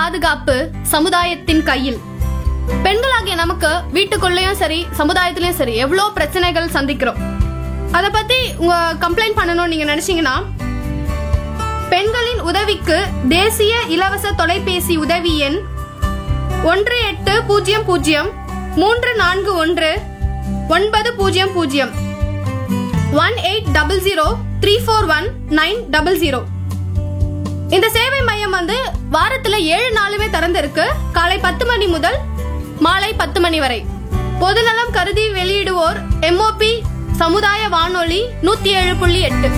பாதுகாப்பு சமுதாயத்தின் கையில் பெண்களாகிய நமக்கு வீட்டுக்குள்ளேயும் சரி சமுதாயத்திலயும் சரி எவ்வளோ பிரச்சனைகள் சந்திக்கிறோம் அதை பத்தி உங்க கம்ப்ளைண்ட் பண்ணணும்னு நீங்க நினைச்சீங்கன்னா பெண்களின் உதவிக்கு தேசிய இலவச தொலைபேசி உதவி எண் ஒன்று எட்டு பூஜ்ஜியம் பூஜ்ஜியம் மூன்று நான்கு ஒன்று ஒன்பது பூஜ்ஜியம் பூஜ்ஜியம் one eight double zero three four one nine double zero இந்த சேவை மையம் வந்து வாரத்துல ஏழு நாளுமே திறந்திருக்கு காலை பத்து மணி முதல் மாலை பத்து மணி வரை பொதுநலம் கருதி வெளியிடுவோர் எம்ஓபி சமுதாய வானொலி நூத்தி ஏழு புள்ளி எட்டு